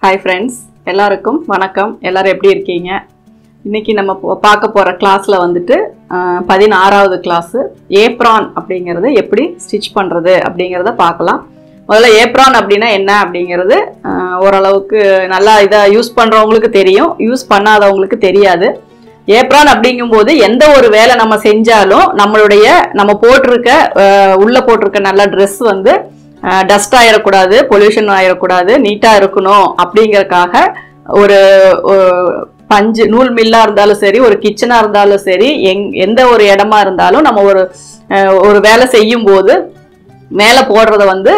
hi friends எல்லாருக்கும் வணக்கம் எல்லாரும் எப்படி இருக்கீங்க இன்னைக்கு நம்ம போ- பார்க்க போகிற கிளாஸில் வந்துட்டு அஹ், பதினாறாவது கிளாஸு ஏப்ரான் அப்படிங்கிறது எப்படி ஸ்டிச் பண்ணுறது அப்படிங்கிறத பார்க்கலாம் முதல்ல ஏப்ரான் அப்படின்னா என்ன அப்படிங்கிறது அஹ், ஓரளவுக்கு நல்லா இதை யூஸ் பண்ணுறவங்களுக்கு தெரியும் யூஸ் பண்ணாதவங்களுக்கு தெரியாது ஏப்ரான் அப்படிங்கும்போது எந்த ஒரு வேலை நம்ம செஞ்சாலும் நம்மளுடைய நம்ம போட்டிருக்க அஹ், உள்ள போட்டிருக்க நல்ல ட்ரெஸ் வந்து டஸ்ட் ஆயிடக்கூடாது பொல்யூஷன் ஆயிடக்கூடாது நீட்டாக இருக்கணும் அப்படிங்கறக்காக ஒரு ஒரு பஞ்சு நூல் மில்லா இருந்தாலும் சரி ஒரு கிச்சனா இருந்தாலும் சரி எங் எந்த ஒரு இடமா இருந்தாலும் நம்ம ஒரு அஹ், ஒரு வேலை செய்யும் போது மேலே போடுறத வந்து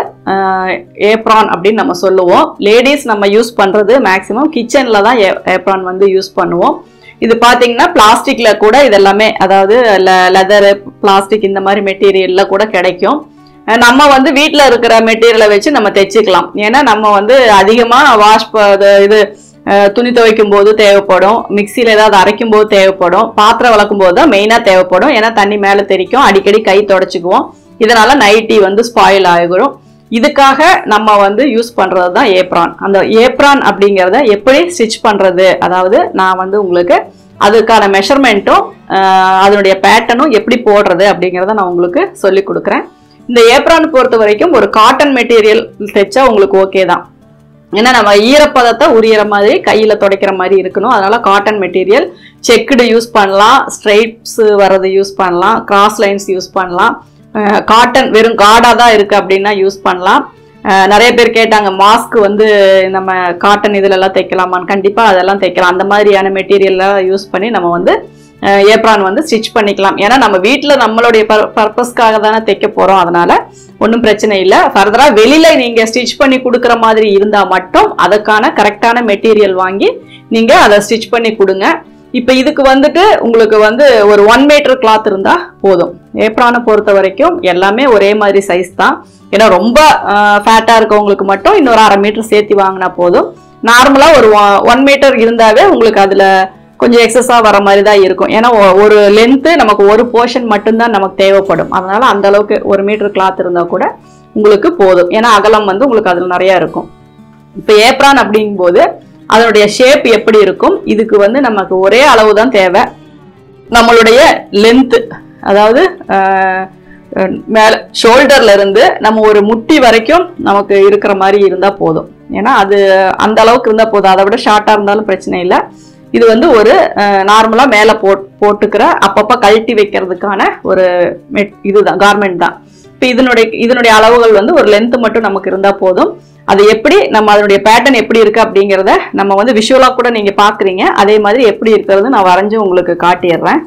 ஏப்ரான் அப்படின்னு நம்ம சொல்லுவோம் லேடிஸ் நம்ம யூஸ் பண்ணுறது மேக்ஸிமம் கிச்சனில் தான் ஏப்ரான் வந்து யூஸ் பண்ணுவோம் இது பார்த்தீங்கன்னா பிளாஸ்டிக்கில் கூட இதெல்லாமே அதாவது லெதரு பிளாஸ்டிக் இந்த மாதிரி மெட்டீரியல்ல கூட கிடைக்கும் அஹ் நம்ம வந்து வீட்டில் இருக்கிற மெட்டீரியலை வச்சு நம்ம தைச்சிக்கலாம் ஏன்னா நம்ம வந்து அதிகமாக வாஷ் இது அஹ், துணி துவைக்கும் போது தேவைப்படும் மிக்சியில் ஏதாவது அரைக்கும் போது தேவைப்படும் பாத்திரம் வளர்க்கும் போது தான் மெயினாக தேவைப்படும் ஏன்னா தண்ணி மேலே தெரிக்கும் அடிக்கடி கை தொடச்சிக்குவோம் இதனால நைட்டி வந்து ஸ்பாயில் ஆகிரும் இதுக்காக நம்ம வந்து யூஸ் பண்ணுறது தான் ஏப்ரான் அந்த ஏப்ரான் அப்படிங்கிறத எப்படி ஸ்டிச் பண்ணுறது அதாவது நான் வந்து உங்களுக்கு அதுக்கான மெஷர்மெண்ட்டும் அதனுடைய பேட்டர்னும் எப்படி போடுறது அப்படிங்கிறத நான் உங்களுக்கு சொல்லி கொடுக்குறேன் இந்த ஏப்ரான் பொறுத்த வரைக்கும் ஒரு காட்டன் மெட்டீரியல் தைச்சா உங்களுக்கு ஓகே தான் ஏன்னா நம்ம ஈரப்பதத்தை உரியற மாதிரி கையில் துடைக்கிற மாதிரி இருக்கணும் அதனால காட்டன் மெட்டீரியல் செக்குடு யூஸ் பண்ணலாம் ஸ்ட்ரைப்ஸ் வர்றது யூஸ் பண்ணலாம் கிராஸ் லைன்ஸ் யூஸ் பண்ணலாம் காட்டன் வெறும் காடாக தான் இருக்குது அப்படின்னா யூஸ் பண்ணலாம் அஹ் நிறைய பேர் கேட்டாங்க மாஸ்க் வந்து நம்ம காட்டன் இதுலலாம் தைக்கலாமான்னு கண்டிப்பாக அதெல்லாம் தைக்கலாம் அந்த மாதிரியான மெட்டீரியல்லாம் யூஸ் பண்ணி நம்ம வந்து ஏப்ரான் வந்து ஸ்டிச் பண்ணிக்கலாம் ஏன்னா நம்ம வீட்டில் நம்மளுடைய பர் பர்பஸ்க்காக தானே தைக்க போகிறோம் அதனால ஒன்றும் பிரச்சனை இல்லை ஃபர்தராக வெளியில் நீங்கள் ஸ்டிச் பண்ணி கொடுக்குற மாதிரி இருந்தால் மட்டும் அதுக்கான கரெக்டான மெட்டீரியல் வாங்கி நீங்கள் அதை ஸ்டிச் பண்ணி கொடுங்க இப்போ இதுக்கு வந்துட்டு உங்களுக்கு வந்து ஒரு ஒன் மீட்டர் கிளாத் இருந்தால் போதும் ஏப்ரானை பொறுத்த வரைக்கும் எல்லாமே ஒரே மாதிரி சைஸ் தான் ஏன்னா ரொம்ப ஃபேட்டாக இருக்கவங்களுக்கு மட்டும் இன்னொரு அரை மீட்டர் சேர்த்து வாங்கினா போதும் நார்மலாக ஒரு ஒன் மீட்டர் இருந்தாவே உங்களுக்கு அதில் கொஞ்சம் எக்ஸஸாக வர மாதிரி தான் இருக்கும் ஏன்னா ஒ- ஒரு லென்த்து நமக்கு ஒரு போர்ஷன் மட்டும்தான் நமக்கு தேவைப்படும் அதனால அந்த அளவுக்கு ஒரு மீட்டர் கிளாத் இருந்தால் கூட உங்களுக்கு போதும் ஏன்னா அகலம் வந்து உங்களுக்கு அதில் நிறையா இருக்கும் இப்போ ஏப்ரான் அப்படிங்கும்போது அதனுடைய ஷேப் எப்படி இருக்கும் இதுக்கு வந்து நமக்கு ஒரே அளவு தான் தேவை நம்மளுடைய லென்த்து அதாவது அஹ், அஹ், மேல ஷோல்டர்ல இருந்து நம்ம ஒரு முட்டி வரைக்கும் நமக்கு இருக்கிற மாதிரி இருந்தால் போதும் ஏன்னா அது அந்த அளவுக்கு இருந்தால் போதும் அதை விட ஷார்ட்டாக இருந்தாலும் பிரச்சனை இல்லை இது வந்து ஒரு நார்மலாக மேலே போட் போட்டுக்கிற அப்பப்போ கழட்டி வைக்கிறதுக்கான ஒரு மெட் இதுதான் கார்மெண்ட் தான் இப்போ இதனுடைய இதனுடைய அளவுகள் வந்து ஒரு லென்த் மட்டும் நமக்கு இருந்தால் போதும் அது எப்படி நம்ம அதனுடைய பேட்டர்ன் எப்படி இருக்கு அப்படிங்கிறத நம்ம வந்து விஷுவலாக கூட நீங்கள் பார்க்குறீங்க அதே மாதிரி எப்படி இருக்கிறது நான் வரைஞ்சு உங்களுக்கு காட்டிடுறேன்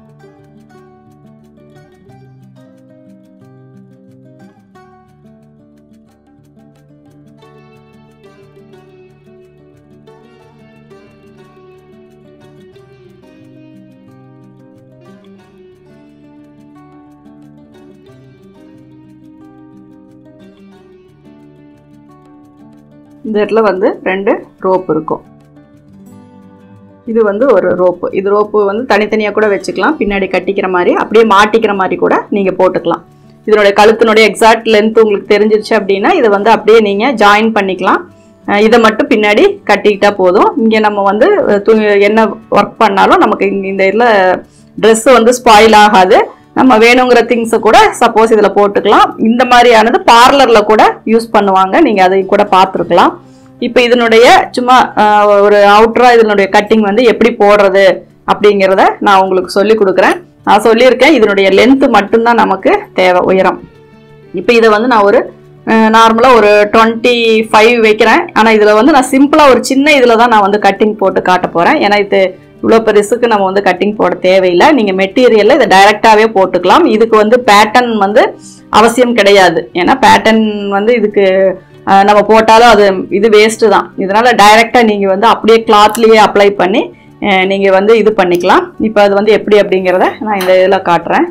இந்த இடத்துல வந்து ரெண்டு ரோப் இருக்கும் இது வந்து ஒரு ரோப்பு இது ரோப்பு வந்து தனித்தனியாக கூட வச்சுக்கலாம் பின்னாடி கட்டிக்கிற மாதிரி அப்படியே மாட்டிக்கிற மாதிரி கூட நீங்கள் போட்டுக்கலாம் இதனுடைய கழுத்தினுடைய எக்ஸாக்ட் லென்த் உங்களுக்கு தெரிஞ்சிருச்சு அப்படின்னா இதை வந்து அப்படியே நீங்கள் ஜாயின் பண்ணிக்கலாம் அஹ் இதை மட்டும் பின்னாடி கட்டிக்கிட்டா போதும் இங்கே நம்ம வந்து அஹ், துணி என்ன ஒர்க் பண்ணாலும் நமக்கு இங்க இந்த இதில் ட்ரெஸ் வந்து ஸ்பாயில் ஆகாது நம்ம வேணுங்கிற திங்ஸை கூட சப்போஸ் இதில் போட்டுக்கலாம் இந்த மாதிரியானது பார்லரில் கூட யூஸ் பண்ணுவாங்க நீங்கள் அதையும் கூட பார்த்துருக்கலாம் இப்போ இதனுடைய சும்மா ஆஹ், ஒரு அவுட்டராக இதனுடைய கட்டிங் வந்து எப்படி போடுறது அப்படிங்கிறத நான் உங்களுக்கு சொல்லி கொடுக்குறேன் நான் சொல்லியிருக்கேன் இதனுடைய லென்த்து மட்டும்தான் நமக்கு தேவை உயரம் இப்போ இதை வந்து நான் ஒரு நார்மலாக ஒரு டுவெண்ட்டி ஃபைவ் வைக்கிறேன் ஆனால் இதில் வந்து நான் சிம்பிளாக ஒரு சின்ன இதில் தான் நான் வந்து கட்டிங் போட்டு காட்ட போகிறேன் ஏன்னா இது இவ்வளோ பெருசுக்கு நம்ம வந்து கட்டிங் போட தேவையில்லை நீங்கள் மெட்டீரியலில் இதை டைரெக்டாகவே போட்டுக்கலாம் இதுக்கு வந்து பேட்டர்ன் வந்து அவசியம் கிடையாது ஏன்னா பேட்டர்ன் வந்து இதுக்கு அஹ், நம்ம போட்டாலும் அது இது வேஸ்ட்டு தான் இதனால் டைரெக்டாக நீங்கள் வந்து அப்படியே கிளாத்லேயே அப்ளை பண்ணி நீங்கள் வந்து இது பண்ணிக்கலாம் இப்போ அது வந்து எப்படி அப்படிங்கிறத நான் இந்த இதில் காட்டுறேன்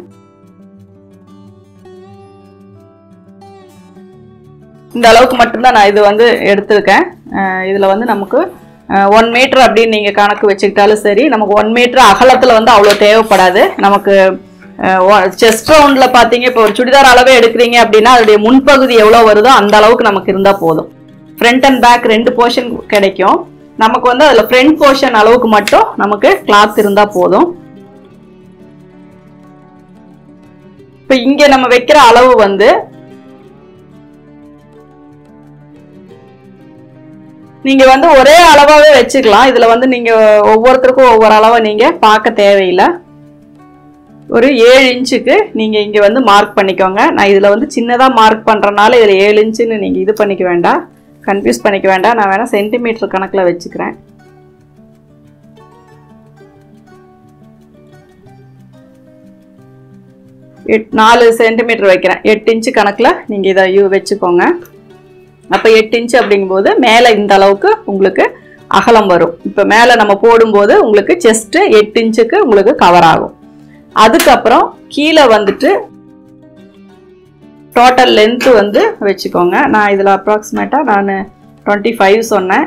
இந்த அளவுக்கு மட்டும்தான் நான் இது வந்து எடுத்திருக்கேன் இதில் வந்து நமக்கு ஒன் மீட்டர் அப்படின்னு நீங்கள் கணக்கு வச்சுக்கிட்டாலும் சரி நமக்கு ஒன் மீட்டர் அகலத்தில் வந்து அவ்வளோ தேவைப்படாது நமக்கு செஸ்ட் ரவுண்டில் பார்த்தீங்க இப்போ ஒரு சுடிதார் அளவே எடுக்கிறீங்க அப்படின்னா அதோடைய முன்பகுதி எவ்வளோ வருதோ அந்த அளவுக்கு நமக்கு இருந்தால் போதும் ஃப்ரண்ட் அண்ட் பேக் ரெண்டு போர்ஷன் கிடைக்கும் நமக்கு வந்து அதில் ஃப்ரண்ட் போர்ஷன் அளவுக்கு மட்டும் நமக்கு கிளாத் இருந்தால் போதும் இப்போ இங்கே நம்ம வைக்கிற அளவு வந்து நீங்க வந்து ஒரே அளவாவே வச்சுக்கலாம் இதுல வந்து நீங்க ஒவ்வொருத்தருக்கும் ஒவ்வொரு அளவை நீங்க பார்க்க தேவையில்லை ஒரு ஏழு இன்ச்சுக்கு நீங்க இங்க வந்து மார்க் பண்ணிக்கோங்க நான் இதுல வந்து சின்னதா மார்க் பண்றனால இதுல ஏழு இன்ச்சுன்னு நீங்க இது பண்ணிக்க வேண்டாம் கன்ஃபியூஸ் பண்ணிக்க வேண்டாம் நான் வேணா சென்டிமீட்டர் கணக்குல வச்சுக்கிறேன் எட் நாலு சென்டிமீட்டர் வைக்கிறேன் எட்டு இன்ச்சு கணக்கில் நீங்கள் இதை யூ வச்சுக்கோங்க அப்போ எட்டு இன்ச்சு அப்படிங்கும்போது மேலே இந்த அளவுக்கு உங்களுக்கு அகலம் வரும் இப்போ மேலே நம்ம போடும்போது உங்களுக்கு செஸ்ட்டு எட்டு இன்ச்சுக்கு உங்களுக்கு கவர் ஆகும் அதுக்கப்புறம் கீழே வந்துட்டு டோட்டல் லென்த்து வந்து வச்சுக்கோங்க நான் இதில் அப்ராக்சிமேட்டாக நான் டுவெண்ட்டி ஃபைவ் சொன்னேன்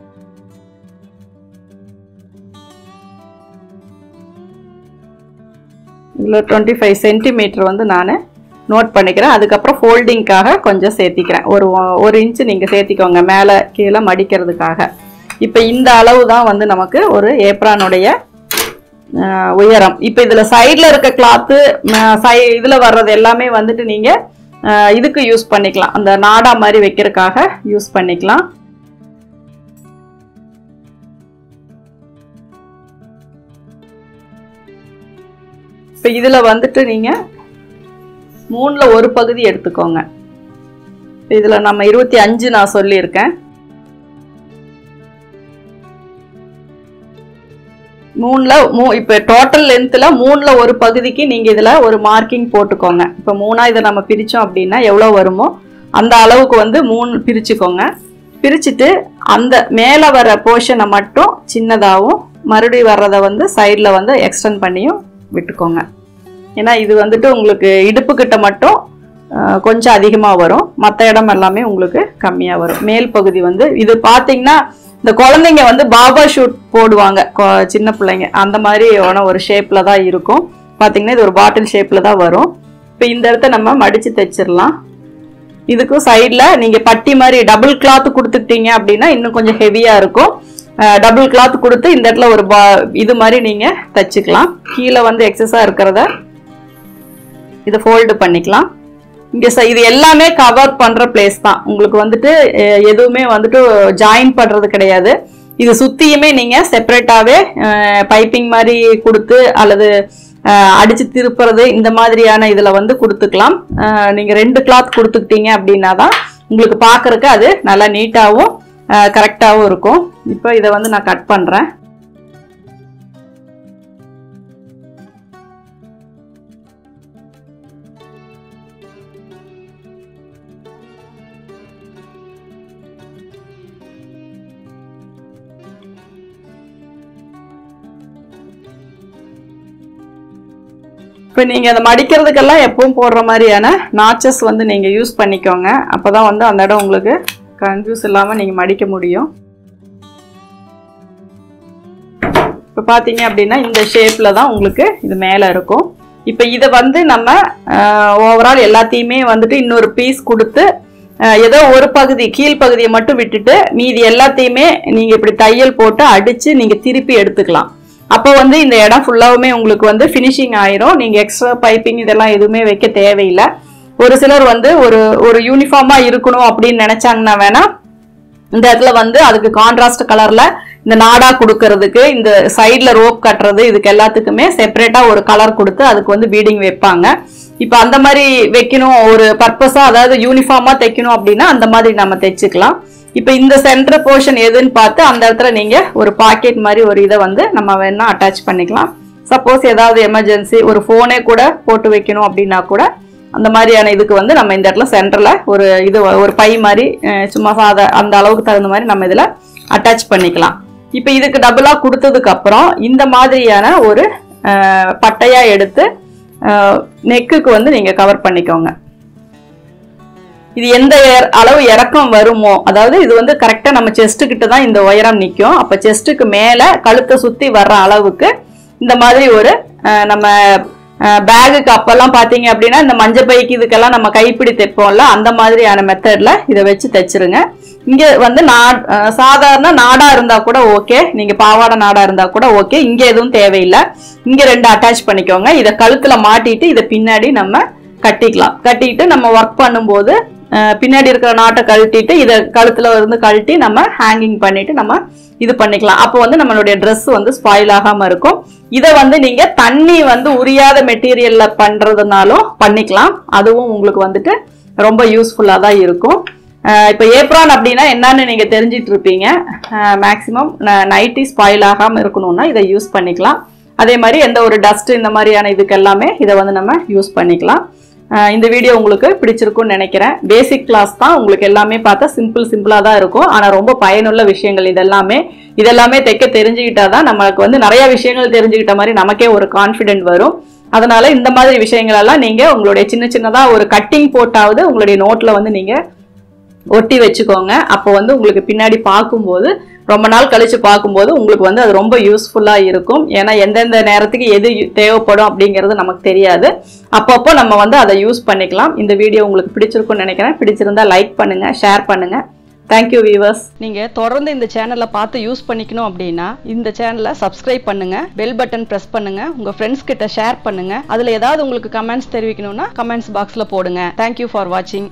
இதில் டுவெண்ட்டி ஃபைவ் சென்டிமீட்டர் வந்து நான் நோட் பண்ணிக்கிறேன் அதுக்கப்புறம் ஃபோல்டிங்க்காக கொஞ்சம் சேர்த்திக்கிறேன் ஒரு ஒரு இன்ச்சு நீங்கள் சேர்த்திக்கோங்க மேலே கீழே மடிக்கிறதுக்காக இப்போ இந்த அளவு தான் வந்து நமக்கு ஒரு ஏப்ரானுடைய அஹ், உயரம் இப்போ இதில் சைடில் இருக்க கிளாத்து சை இதில் வர்றது எல்லாமே வந்துட்டு நீங்கள் இதுக்கு யூஸ் பண்ணிக்கலாம் அந்த நாடா மாதிரி வைக்கிறதுக்காக யூஸ் பண்ணிக்கலாம் இப்போ இதில் வந்துட்டு நீங்கள் மூணில் ஒரு பகுதி எடுத்துக்கோங்க இதில் நம்ம இருபத்தி அஞ்சு நான் சொல்லியிருக்கேன் மூணில் மூ இப்போ டோட்டல் லென்த்தில் மூணில் ஒரு பகுதிக்கு நீங்கள் இதில் ஒரு மார்க்கிங் போட்டுக்கோங்க இப்போ மூணாக இதை நம்ம பிரித்தோம் அப்படின்னா எவ்வளோ வருமோ அந்த அளவுக்கு வந்து மூணு பிரிச்சுக்கோங்க பிரிச்சுட்டு அந்த மேலே வர போர்ஷனை மட்டும் சின்னதாகவும் மறுபடியும் வர்றதை வந்து சைடில் வந்து எக்ஸ்டெண்ட் பண்ணியும் விட்டுக்கோங்க ஏன்னா இது வந்துட்டு உங்களுக்கு இடுப்பு கிட்ட மட்டும் அஹ், கொஞ்சம் அதிகமாக வரும் மற்ற இடம் எல்லாமே உங்களுக்கு கம்மியாக வரும் மேல் பகுதி வந்து இது பார்த்தீங்கன்னா இந்த குழந்தைங்க வந்து பாபா ஷூட் போடுவாங்க கொ- சின்ன பிள்ளைங்க அந்த மாதிரி ஆன ஒரு ஷேப்பில் தான் இருக்கும் பார்த்தீங்கன்னா இது ஒரு பாட்டில் ஷேப்பில் தான் வரும் இப்போ இந்த இடத்த நம்ம மடித்து தைச்சிடலாம் இதுக்கும் சைடில் நீங்கள் பட்டி மாதிரி டபுள் கிளாத் கொடுத்துட்டீங்க அப்படின்னா இன்னும் கொஞ்சம் ஹெவியாக இருக்கும் டபுள் கிளாத் கொடுத்து இந்த இடத்துல ஒரு பா இது மாதிரி நீங்கள் தைச்சிக்கலாம் கீழே வந்து எக்ஸஸாக இருக்கிறத இதை ஃபோல்டு பண்ணிக்கலாம் இங்கே ச இது எல்லாமே கவர் பண்ணுற பிளேஸ் தான் உங்களுக்கு வந்துட்டு அஹ், எதுவுமே வந்துட்டு ஜாயின் பண்ணுறது கிடையாது இது சுற்றியுமே நீங்கள் செப்பரேட்டாகவே பைப்பிங் மாதிரி கொடுத்து அல்லது அஹ், அடிச்சு திருப்புறது இந்த மாதிரியான இதில் வந்து கொடுத்துக்கலாம் நீங்கள் ரெண்டு கிளாத் கொடுத்துக்கிட்டீங்க அப்படின்னா தான் உங்களுக்கு பார்க்கறக்கு அது நல்லா நீட்டாகவும் கரெக்டாகவும் இருக்கும் இப்போ இதை வந்து நான் கட் பண்ணுறேன் இப்போ நீங்கள் அதை மடிக்கிறதுக்கெல்லாம் எப்பவும் போடுற மாதிரியான நாச்சஸ் வந்து நீங்கள் யூஸ் பண்ணிக்கோங்க அப்போ தான் வந்து அந்த இடம் உங்களுக்கு கன்ஃபியூஸ் இல்லாமல் நீங்கள் மடிக்க முடியும் இப்போ பார்த்தீங்க அப்படின்னா இந்த ஷேப்பில் தான் உங்களுக்கு இது மேலே இருக்கும் இப்போ இதை வந்து நம்ம ஓவரால் எல்லாத்தையுமே வந்துட்டு இன்னொரு பீஸ் கொடுத்து அஹ், ஏதோ ஒரு பகுதி கீழ் பகுதியை மட்டும் விட்டுட்டு மீதி எல்லாத்தையுமே நீங்கள் இப்படி தையல் போட்டு அடித்து நீங்கள் திருப்பி எடுத்துக்கலாம் அப்போ வந்து இந்த இடம் ஃபுல்லாவுமே உங்களுக்கு வந்து ஃபினிஷிங் ஆயிரும் நீங்கள் எக்ஸ்ட்ரா பைப்பிங் இதெல்லாம் எதுவுமே வைக்க தேவையில்லை ஒரு சிலர் வந்து ஒரு ஒரு யூனிஃபார்மாக இருக்கணும் அப்படின்னு நினச்சாங்கன்னா வேணா இந்த இடத்துல வந்து அதுக்கு கான்ட்ராஸ்ட் கலர்ல இந்த நாடா கொடுக்கறதுக்கு இந்த சைடுல ரோப் கட்டுறது இதுக்கு எல்லாத்துக்குமே செப்பரேட்டா ஒரு கலர் கொடுத்து அதுக்கு வந்து பீடிங் வைப்பாங்க இப்போ அந்த மாதிரி வைக்கணும் ஒரு பர்பஸா அதாவது யூனிஃபார்மா தைக்கணும் அப்படின்னா அந்த மாதிரி நம்ம தைச்சுக்கலாம் இப்போ இந்த சென்டர் போர்ஷன் எதுன்னு பார்த்து அந்த இடத்துல நீங்க ஒரு பாக்கெட் மாதிரி ஒரு இதை வந்து நம்ம வேணா அட்டாச் பண்ணிக்கலாம் சப்போஸ் ஏதாவது எமர்ஜென்சி ஒரு ஃபோனே கூட போட்டு வைக்கணும் அப்படின்னா கூட அந்த மாதிரியான இதுக்கு வந்து நம்ம இந்த இடத்துல சென்டரில் ஒரு இது ஒரு பை மாதிரி அஹ், சும்மா சாத அந்த அளவுக்கு தகுந்த மாதிரி நம்ம இதில் அட்டாச் பண்ணிக்கலாம் இப்போ இதுக்கு டபுளாக கொடுத்ததுக்கு அப்புறம் இந்த மாதிரியான ஒரு அஹ், பட்டையா எடுத்து நெக்குக்கு வந்து நீங்கள் கவர் பண்ணிக்கோங்க இது எந்த இற- அளவு இறக்கம் வருமோ அதாவது இது வந்து கரெக்டாக நம்ம செஸ்ட்டு கிட்ட தான் இந்த உயரம் நிற்கும் அப்போ செஸ்ட்டுக்கு மேலே கழுத்தை சுற்றி வர்ற அளவுக்கு இந்த மாதிரி ஒரு அஹ், நம்ம பேகுக்கு அப்பெல்லாம் பார்த்தீங்க அப்படின்னா இந்த மஞ்சள் பைக்கு இதுக்கெல்லாம் நம்ம கைப்பிடி தைப்போம்ல அந்த மாதிரியான மெத்தடில் இதை வச்சு தைச்சிருங்க இங்க வந்து நா அஹ் சாதாரண நாடா இருந்தா கூட ஓகே நீங்க பாவாடை நாடா இருந்தா கூட ஓகே இங்க எதுவும் தேவையில்லை இங்க ரெண்டு அட்டாச் பண்ணிக்கோங்க இதை கழுத்துல மாட்டிட்டு இதை பின்னாடி நம்ம கட்டிக்கலாம் கட்டிட்டு நம்ம ஒர்க் பண்ணும்போது அஹ் பின்னாடி இருக்கிற நாட்டை கழட்டிட்டு இதை கழுத்துல இருந்து கழட்டி நம்ம ஹேங்கிங் பண்ணிட்டு நம்ம இது பண்ணிக்கலாம் அப்போ வந்து நம்மளுடைய Dress வந்து ஸ்பாயில் ஆகாம இருக்கும் இதை வந்து நீங்க தண்ணி வந்து உரியாத மெட்டீரியல்ல பண்றதுனாலும் பண்ணிக்கலாம் அதுவும் உங்களுக்கு வந்துட்டு ரொம்ப யூஸ்ஃபுல்லா தான் இருக்கும் அஹ் இப்போ ஏப்ரான் அப்படின்னா என்னன்னு நீங்க தெரிஞ்சிட்டு இருப்பீங்க மேக்சிமம் நைட்டி ஸ்பாயில் ஆகாம இருக்கணும்னா இதை யூஸ் பண்ணிக்கலாம் அதே மாதிரி எந்த ஒரு டஸ்ட் இந்த மாதிரியான இதுக்கு எல்லாமே இதை வந்து நம்ம யூஸ் பண்ணிக்கலாம் அஹ் இந்த வீடியோ உங்களுக்கு பிடிச்சிருக்கும்னு நினைக்கிறேன் பேசிக் கிளாஸ் தான் உங்களுக்கு எல்லாமே பார்த்தா சிம்பிள் சிம்பிளாக தான் இருக்கும் ஆனால் ரொம்ப பயனுள்ள விஷயங்கள் இதெல்லாமே இதெல்லாமே தைக்க தெரிஞ்சுக்கிட்டா தான் நம்மளுக்கு வந்து நிறைய விஷயங்கள் தெரிஞ்சுக்கிட்ட மாதிரி நமக்கே ஒரு கான்ஃபிடென்ட் வரும் அதனால இந்த மாதிரி விஷயங்கள் எல்லாம் நீங்க உங்களுடைய சின்ன சின்னதா ஒரு கட்டிங் போட்டாவது உங்களுடைய நோட்ல வந்து நீங்க ஒட்டி வச்சுக்கோங்க அப்போ வந்து உங்களுக்கு பின்னாடி பார்க்கும்போது ரொம்ப நாள் கழிச்சு பார்க்கும்போது உங்களுக்கு வந்து அது ரொம்ப யூஸ்ஃபுல்லா இருக்கும் ஏன்னா எந்தெந்த நேரத்துக்கு எது யு- தேவைப்படும் அப்படிங்கிறது நமக்கு தெரியாது அப்பப்போ நம்ம வந்து அதை யூஸ் பண்ணிக்கலாம் இந்த வீடியோ உங்களுக்கு பிடிச்சிருக்கும்னு நினைக்கிறேன் பிடிச்சிருந்தா லைக் பண்ணுங்க ஷேர் பண்ணுங்க தேங்க்யூ வீவர்ஸ் நீங்கள் தொடர்ந்து இந்த சேனலை பார்த்து யூஸ் பண்ணிக்கணும் அப்படின்னா இந்த சேனலை சப்ஸ்கிரைப் பண்ணுங்க பெல் பட்டன் ப்ரெஸ் பண்ணுங்க உங்க ஃப்ரெண்ட்ஸ் கிட்ட ஷேர் பண்ணுங்க அதில் ஏதாவது உங்களுக்கு கமெண்ட்ஸ் தெரிவிக்கணும்னா கமெண்ட்ஸ் பாக்ஸில் போடுங்க தேங்க்யூ ஃபார் வாட்சிங்